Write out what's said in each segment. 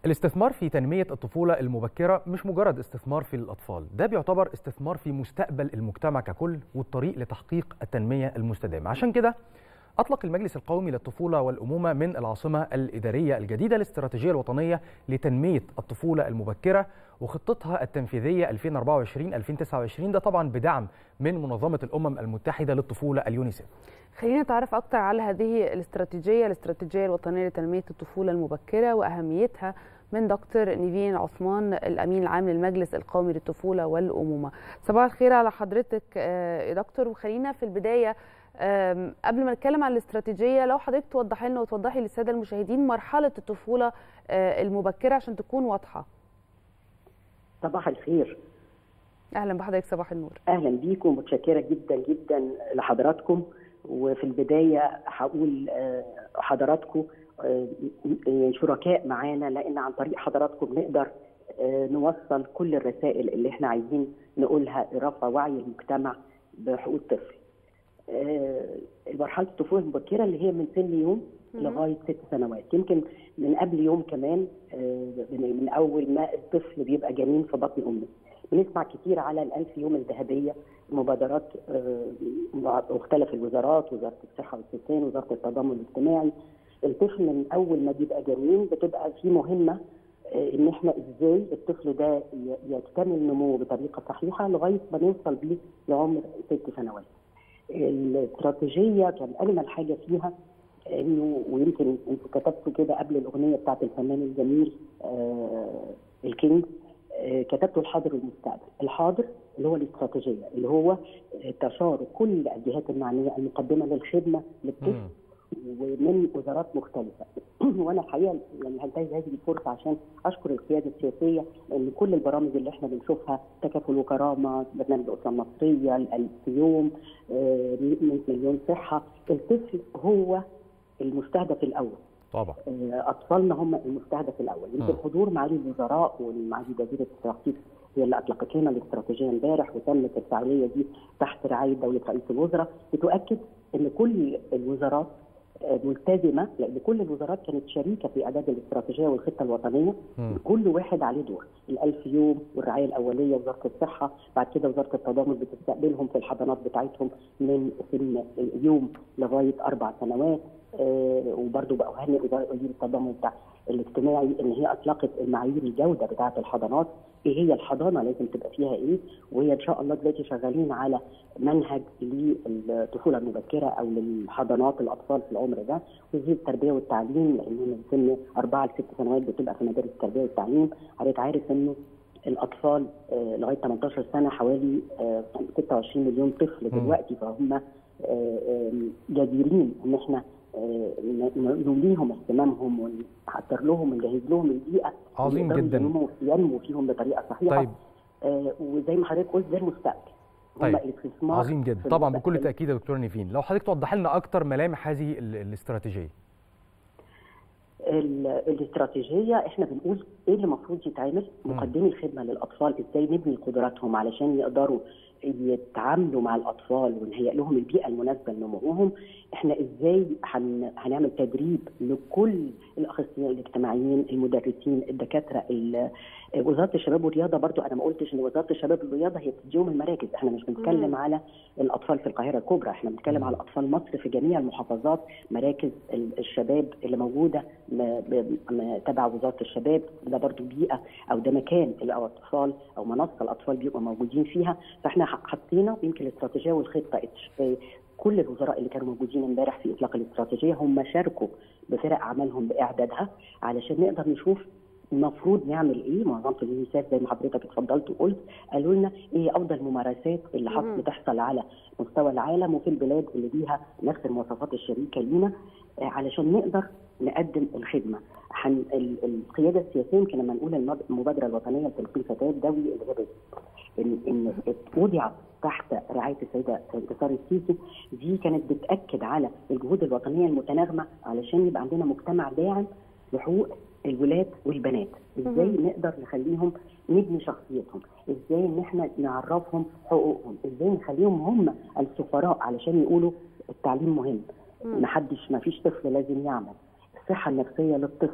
الاستثمار في تنمية الطفولة المبكرة مش مجرد استثمار في الأطفال ده بيعتبر استثمار في مستقبل المجتمع ككل والطريق لتحقيق التنمية المستدامة عشان كده أطلق المجلس القومي للطفولة والأمومة من العاصمة الإدارية الجديدة الاستراتيجية الوطنية لتنمية الطفولة المبكرة وخطتها التنفيذية 2024-2029 ده طبعا بدعم من منظمة الأمم المتحدة للطفولة اليونيسف خلينا نتعرف أكتر على هذه الاستراتيجية الاستراتيجية الوطنية لتنمية الطفولة المبكرة وأهميتها من دكتور نيفين عثمان الأمين العام للمجلس القومي للطفولة والأمومة صباح الخير على حضرتك يا دكتور وخلينا في البداية قبل ما نتكلم عن الاستراتيجيه لو حضرتك توضحي لنا وتوضحي للساده المشاهدين مرحله الطفوله المبكره عشان تكون واضحه. صباح الخير. اهلا بحضرتك صباح النور. اهلا بيكم متشكره جدا جدا لحضراتكم وفي البدايه هقول حضراتكم شركاء معانا لان عن طريق حضراتكم نقدر نوصل كل الرسائل اللي احنا عايزين نقولها لرفع وعي المجتمع بحقوق الطفل. مرحله الطفوله المبكره اللي هي من سن يوم لغايه ست سنوات يمكن من قبل يوم كمان من اول ما الطفل بيبقى جنين في بطن امه بنسمع كتير على الألف يوم الذهبيه مبادرات مختلف الوزارات وزاره الصحه والسكان وزاره التضامن الاجتماعي الطفل من اول ما بيبقى جنين بتبقى في مهمه ان احنا ازاي الطفل ده يكتمل نموه بطريقه صحيحه لغايه ما نوصل بيه لعمر ست سنوات. الاستراتيجيه كان اجمل حاجه فيها انه ويمكن انتوا كتبتوا كده قبل الاغنيه بتاعت الفنان الجميل آه الكينج آه كتبتوا الحاضر والمستقبل، الحاضر اللي هو الاستراتيجيه اللي هو تشارك كل الجهات المعنيه المقدمه للخدمه للطفل ومن وزارات مختلفه وانا الحقيقه يعني هنتهز هذه الفرصه عشان اشكر القياده السياسيه ان كل البرامج اللي احنا بنشوفها تكافل وكرامه برنامج الاسره المصريه الالف يوم 100 مليون صحه الطفل هو المستهدف الاول طبعا اطفالنا هم المستهدف الاول يمكن حضور معالي الوزراء ومعالي وزيره التخطيط هي اللي اطلقت لنا الاستراتيجيه امبارح وتمت الفعاليه دي تحت رعايه دوله رئيس الوزراء بتؤكد ان كل الوزارات ملتزمه لان كل الوزارات كانت شريكه في اعداد الاستراتيجيه والخطه الوطنيه م. كل واحد عليه دور الألف يوم والرعايه الاوليه وزاره الصحه بعد كده وزاره التضامن بتستقبلهم في الحضانات بتاعتهم من سن يوم لغايه اربع سنوات آه وبرضه بقى اهنئ وزير التضامن بتاع الاجتماعي ان هي اطلقت المعايير الجوده بتاعه الحضانات ايه هي الحضانه لازم تبقى فيها ايه وهي ان شاء الله دلوقتي شغالين على منهج للطفوله المبكره او للحضانات الاطفال في العمر ده وزير التربيه والتعليم لانه من سن اربعه لست سنوات بتبقى في مدارس التربيه والتعليم حضرتك عارف انه الاطفال آه لغايه 18 سنه حوالي آه 26 مليون طفل دلوقتي فهم آه جديرين ان احنا نوليهم اهتمامهم ونحضر لهم ونجهز لهم البيئه عظيم جدا ينمو فيهم بطريقه صحيحه طيب. آه وزي ما حضرتك قلت ده المستقبل طيب عظيم جدا طبعا بكل تاكيد يا دكتوره نيفين لو حضرتك توضح لنا اكتر ملامح هذه الاستراتيجيه الاستراتيجيه احنا بنقول ايه اللي المفروض يتعمل مقدمي الخدمه للاطفال ازاي نبني قدراتهم علشان يقدروا يتعاملوا مع الاطفال ونهيئ لهم البيئه المناسبه لنموهم احنا ازاي هن... هنعمل تدريب لكل الاخصائيين الاجتماعيين المدرسين الدكاتره ال... وزاره الشباب والرياضه برضو انا ما قلتش ان وزاره الشباب والرياضه هي بتديهم المراكز احنا مش بنتكلم على الاطفال في القاهره الكبرى احنا بنتكلم على اطفال مصر في جميع المحافظات مراكز الشباب اللي موجوده تبع وزاره الشباب ده برضو بيئه او ده مكان الاطفال او منصه الاطفال بيبقوا موجودين فيها فاحنا حطينا يمكن الاستراتيجيه والخطه كل الوزراء اللي كانوا موجودين امبارح في اطلاق الاستراتيجيه هم شاركوا بفرق عملهم باعدادها علشان نقدر نشوف المفروض نعمل ايه منظمه اليونيسف زي ما حضرتك اتفضلت وقلت قالوا لنا ايه افضل الممارسات اللي حصل بتحصل على مستوى العالم وفي البلاد اللي ليها نفس المواصفات الشريكه لينا علشان نقدر نقدم الخدمه حن القياده السياسيه يمكن لما نقول المبادره الوطنيه لتلقين فتاه دوي الغبي ان ان وضعت تحت رعايه السيده انتصار السيسي دي كانت بتاكد على الجهود الوطنيه المتناغمه علشان يبقى عندنا مجتمع داعم لحقوق الولاد والبنات ازاي نقدر نخليهم نبني شخصيتهم ازاي ان احنا نعرفهم حقوقهم ازاي نخليهم هم السفراء علشان يقولوا التعليم مهم محدش ما فيش طفل لازم يعمل الصحه النفسيه للطفل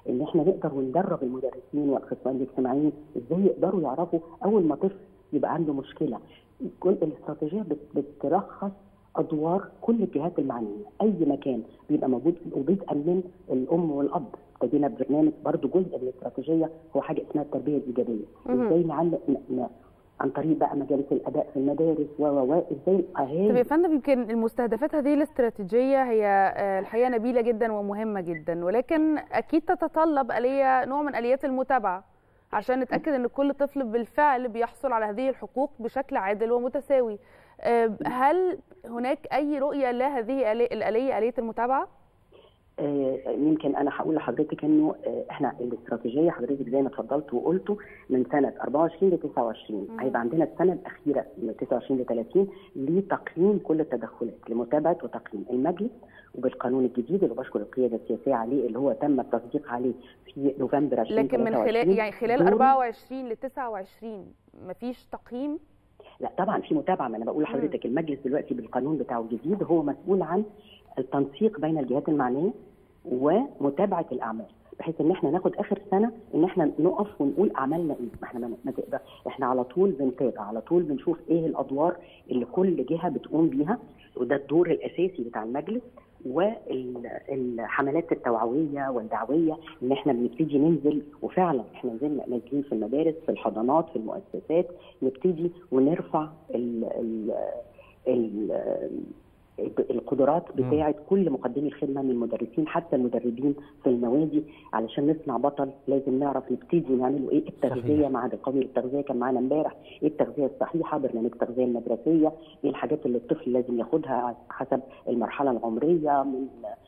ان احنا نقدر وندرب المدرسين والاخصائيين الاجتماعيين ازاي يقدروا يعرفوا اول ما طفل يبقى عنده مشكله كل الاستراتيجيه بترخص ادوار كل الجهات المعنيه اي مكان بيبقى موجود وبدءا من الام والاب ابتدينا ببرنامج برضه جزء من الاستراتيجيه هو حاجه اسمها التربيه الايجابيه ازاي نعلق عن طريق بقى مجالس الاداء في المدارس و و ازاي الاهالي طب يا فندم يمكن المستهدفات هذه الاستراتيجيه هي الحقيقه نبيله جدا ومهمه جدا ولكن اكيد تتطلب اليه نوع من اليات المتابعه عشان نتاكد ان كل طفل بالفعل بيحصل على هذه الحقوق بشكل عادل ومتساوي هل هناك اي رؤيه لهذه الاليه اليه المتابعه يمكن انا هقول لحضرتك انه احنا الاستراتيجيه حضرتك زي ما اتفضلت وقلتوا من سنه 24 ل 29 هيبقى عندنا السنه الاخيره من 29 ل 30 لتقييم كل التدخلات لمتابعه وتقييم المجلس وبالقانون الجديد اللي بشكر القياده السياسيه عليه اللي هو تم التصديق عليه في نوفمبر 2023 لكن من خلال يعني خلال 24 ل 29 مفيش تقييم لا طبعا في متابعه ما انا بقول لحضرتك المجلس دلوقتي بالقانون بتاعه الجديد هو مسؤول عن التنسيق بين الجهات المعنيه ومتابعه الاعمال بحيث ان احنا ناخد اخر سنه ان احنا نقف ونقول عملنا ايه ما احنا ما تقدر احنا على طول بنتابع على طول بنشوف ايه الادوار اللي كل جهه بتقوم بيها وده الدور الاساسي بتاع المجلس والحملات التوعويه والدعويه ان احنا بنبتدي ننزل وفعلا احنا نزلنا نازلين في المدارس في الحضانات في المؤسسات نبتدي ونرفع ال ال ال القدرات بتاعه كل مقدمي الخدمه من المدرسين حتى المدربين في النوادي علشان نصنع بطل لازم نعرف نبتدي نعمله ايه التغذيه معهد القومي للتغذيه كان معانا امبارح ايه التغذيه الصحيحه برنامج التغذيه المدرسيه ايه الحاجات اللي الطفل لازم ياخدها حسب المرحله العمريه من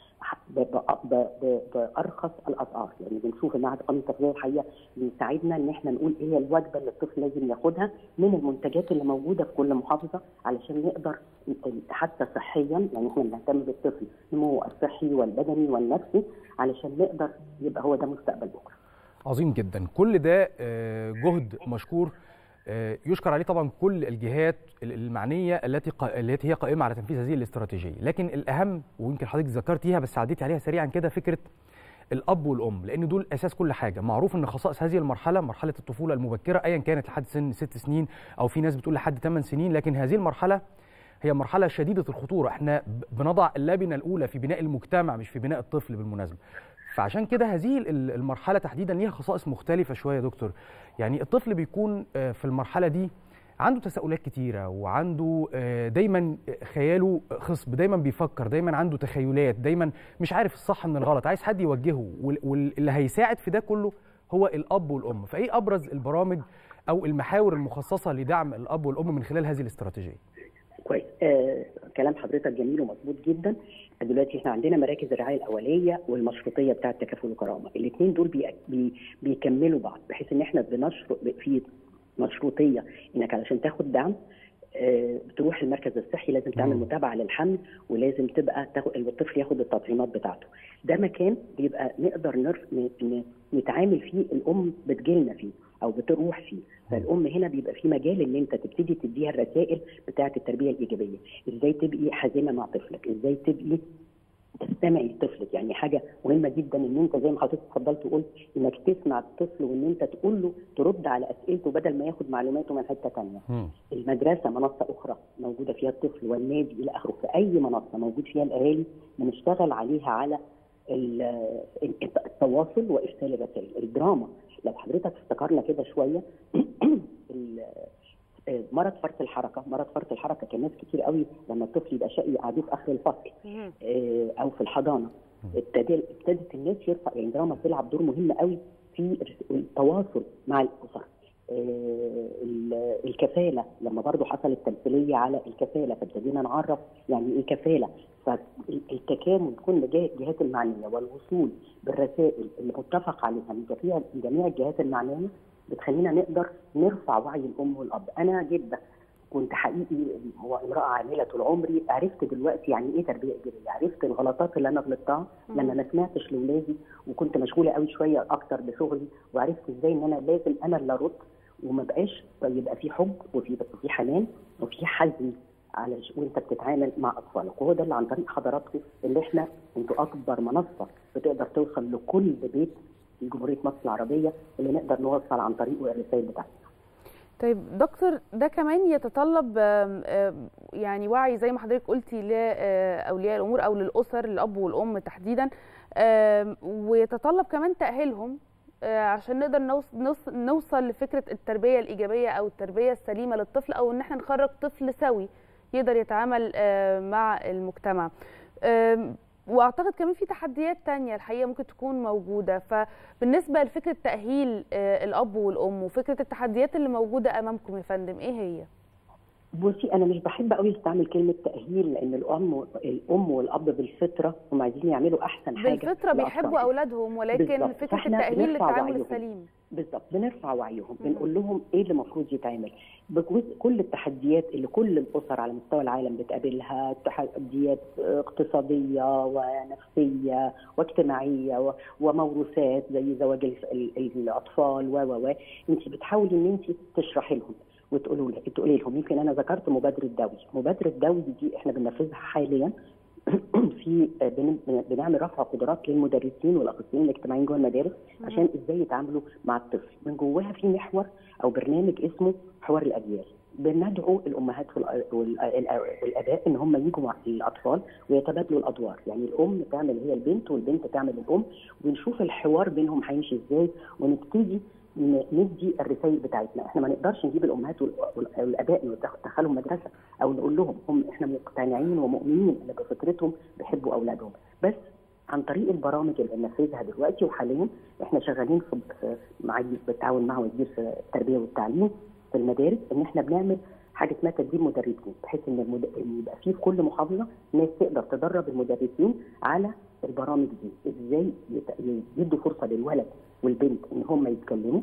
بارخص الاسعار يعني بنشوف المعهد القومي للتغذيه الحقيقه بيساعدنا ان احنا نقول ايه الوجبه اللي الطفل لازم ياخدها من المنتجات اللي موجوده في كل محافظه علشان نقدر حتى صحيا يعني احنا بنهتم بالطفل نموه الصحي والبدني والنفسي علشان نقدر يبقى هو ده مستقبل بكره. عظيم جدا كل ده جهد مشكور يشكر عليه طبعا كل الجهات المعنيه التي التي هي قائمه على تنفيذ هذه الاستراتيجيه لكن الاهم ويمكن حضرتك ذكرتيها بس عديتي عليها سريعا كده فكره الاب والام لان دول اساس كل حاجه معروف ان خصائص هذه المرحله مرحله الطفوله المبكره ايا كانت لحد سن ست سنين او في ناس بتقول لحد 8 سنين لكن هذه المرحله هي مرحله شديده الخطوره احنا بنضع اللبنه الاولى في بناء المجتمع مش في بناء الطفل بالمناسبه فعشان كده هذه المرحله تحديدا ليها خصائص مختلفه شويه يا دكتور يعني الطفل بيكون في المرحله دي عنده تساؤلات كتيره وعنده دايما خياله خصب دايما بيفكر دايما عنده تخيلات دايما مش عارف الصح من الغلط عايز حد يوجهه واللي هيساعد في ده كله هو الاب والام فايه ابرز البرامج او المحاور المخصصه لدعم الاب والام من خلال هذه الاستراتيجيه كويس آه، كلام حضرتك جميل ومظبوط جدا دلوقتي احنا عندنا مراكز الرعايه الاوليه والمشروطيه بتاعه تكافل وكرامه الاثنين دول بي بي بيكملوا بعض بحيث ان احنا بنشرط في مشروطيه انك علشان تاخد دعم آه، بتروح المركز الصحي لازم تعمل متابعه للحمل ولازم تبقى تاخد الطفل ياخد التطعيمات بتاعته ده مكان بيبقى نقدر نرف... نتعامل فيه الام بتجيلنا فيه او بتروح فيه فالام هنا بيبقى في مجال ان انت تبتدي تديها الرسائل بتاعه التربيه الايجابيه ازاي تبقي حازمه مع طفلك ازاي تبقي تستمعي لطفلك يعني حاجه مهمه جدا ان انت زي ما حضرتك اتفضلت وقلت انك تسمع الطفل وان انت تقول له ترد على اسئلته بدل ما ياخد معلوماته من حته ثانيه. المدرسه منصه اخرى موجوده فيها الطفل والنادي الى اخره في اي منصه موجود فيها الاهالي بنشتغل عليها على التواصل وارسال الرسائل الدراما لو حضرتك افتكرنا كده شويه مرض فرط الحركه مرض فرط الحركه كان ناس كتير قوي لما الطفل يبقى شقي يقعدوه في اخر الفصل او في الحضانه ابتدت الناس يرفع يعني الدراما بتلعب دور مهم قوي في التواصل مع الاسر الكفاله لما برضو حصلت تمثيليه على الكفاله فابتدينا نعرف يعني ايه كفاله فالتكامل كل الجهات المعنيه والوصول بالرسائل اللي متفق عليها من جميع الجهات المعنيه بتخلينا نقدر نرفع وعي الام والاب انا جدا كنت حقيقي امراه عامله طول عمري عرفت دلوقتي يعني ايه تربيه ايجابيه عرفت الغلطات اللي انا غلطتها لما ما سمعتش لاولادي وكنت مشغوله قوي شويه اكتر بشغلي وعرفت ازاي ان انا لازم انا اللي ارد وما بقاش يبقى في حب وفي في حنان وفي حزم على وانت بتتعامل مع اطفالك وهو ده اللي عن طريق حضراتكم اللي احنا انتوا اكبر منصه بتقدر توصل لكل بيت في جمهوريه مصر العربيه اللي نقدر نوصل عن طريقه الرسائل بتاعتنا. طيب دكتور ده كمان يتطلب يعني وعي زي ما حضرتك قلتي لاولياء الامور او للاسر الاب والام تحديدا ويتطلب كمان تاهيلهم عشان نقدر نوصل, نوصل لفكره التربيه الايجابيه او التربيه السليمه للطفل او ان احنا نخرج طفل سوي يقدر يتعامل مع المجتمع واعتقد كمان في تحديات تانية الحقيقه ممكن تكون موجوده فبالنسبه لفكره تاهيل الاب والام وفكره التحديات اللي موجوده امامكم يا فندم ايه هي بصي انا مش بحب قوي استعمل كلمه تاهيل لان الام الام والاب بالفطره هم عايزين يعملوا احسن حاجه بالفطره بيحبوا اولادهم ولكن بالزبط. فكره التاهيل للتعامل السليم بالظبط بنرفع وعيهم بنقول لهم ايه اللي المفروض يتعمل بجزء كل التحديات اللي كل الاسر على مستوى العالم بتقابلها تحديات اقتصاديه ونفسيه واجتماعيه وموروثات زي زواج الاطفال و و انت بتحاولي ان انت تشرحي لهم وتقولوا تقولي لهم يمكن انا ذكرت مبادره دوي، مبادره دوي دي احنا بننفذها حاليا في بنعمل رفع قدرات للمدرسين والاخصائيين الاجتماعيين جوه المدارس عشان ازاي يتعاملوا مع الطفل، من جواها في محور او برنامج اسمه حوار الاجيال. بندعو الامهات والاباء ان هم يجوا مع الاطفال ويتبادلوا الادوار، يعني الام تعمل هي البنت والبنت تعمل الام ونشوف الحوار بينهم هيمشي ازاي ونبتدي ندي الرسائل بتاعتنا احنا ما نقدرش نجيب الامهات والاباء ندخلهم مدرسه او نقول لهم هم احنا مقتنعين ومؤمنين ان بفطرتهم بيحبوا اولادهم بس عن طريق البرامج اللي بننفذها دلوقتي وحاليا احنا شغالين في مع بالتعاون مع وزير التربيه والتعليم في المدارس ان احنا بنعمل حاجه اسمها تدريب مدرسين بحيث ان المد... يبقى في في كل محافظه ناس تقدر تدرب المدرسين على البرامج دي ازاي يدوا فرصه للولد والبنت ان هم يتكلموا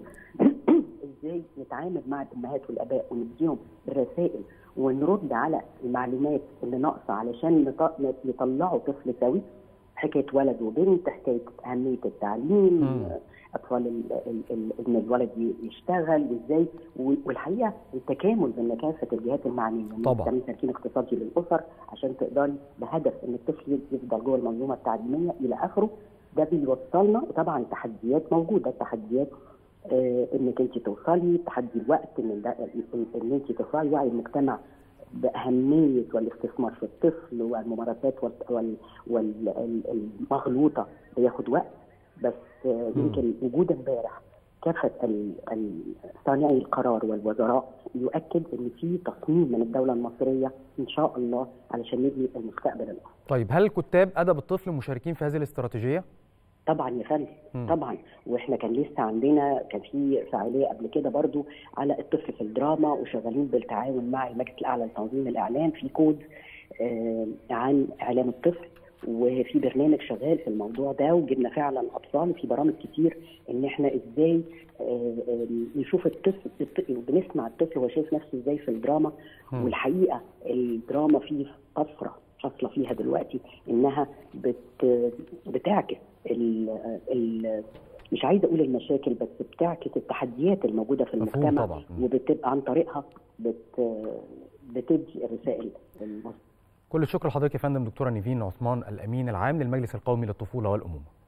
ازاي نتعامل مع الامهات والاباء ونديهم الرسائل ونرد على المعلومات اللي ناقصه علشان يطلعوا طفل سوي حكايه ولد وبنت حكايه اهميه التعليم م. اطفال ان الولد يشتغل وازاي والحقيقه التكامل بين كافه الجهات المعنيه طبعا تعمل تمكين اقتصادي للاسر عشان تقدري بهدف ان الطفل يفضل جوه المنظومه التعليميه الى اخره ده بيوصلنا طبعا تحديات موجوده تحديات آه انك انت توصلي تحدي الوقت ان ده ان انت ترفعي وعي المجتمع باهميه والاستثمار في الطفل والممارسات والمغلوطه بياخد وقت بس يمكن وجود امبارح كافه صانعي القرار والوزراء يؤكد ان في تصميم من الدوله المصريه ان شاء الله علشان نبني المستقبل الافضل. طيب هل كتاب ادب الطفل مشاركين في هذه الاستراتيجيه؟ طبعا يا فندم طبعا واحنا كان لسه عندنا كان في فعاليه قبل كده برضو على الطفل في الدراما وشغالين بالتعاون مع المجلس الاعلى لتنظيم الاعلام في كود آه عن اعلام الطفل وفي برنامج شغال في الموضوع ده وجبنا فعلا اطفال وفي برامج كتير ان احنا ازاي نشوف الطفل بنسمع الطفل وهو شايف نفسه ازاي في الدراما والحقيقه الدراما فيه طفره حاصله فيها دلوقتي انها بت بتعكس ال ال مش عايزه اقول المشاكل بس بتعكس التحديات الموجوده في المجتمع طبعا. وبتبقى عن طريقها بت بتدي الرسائل المصرية. كل الشكر لحضرتك يا فندم دكتوره نيفين عثمان الامين العام للمجلس القومي للطفوله والامومه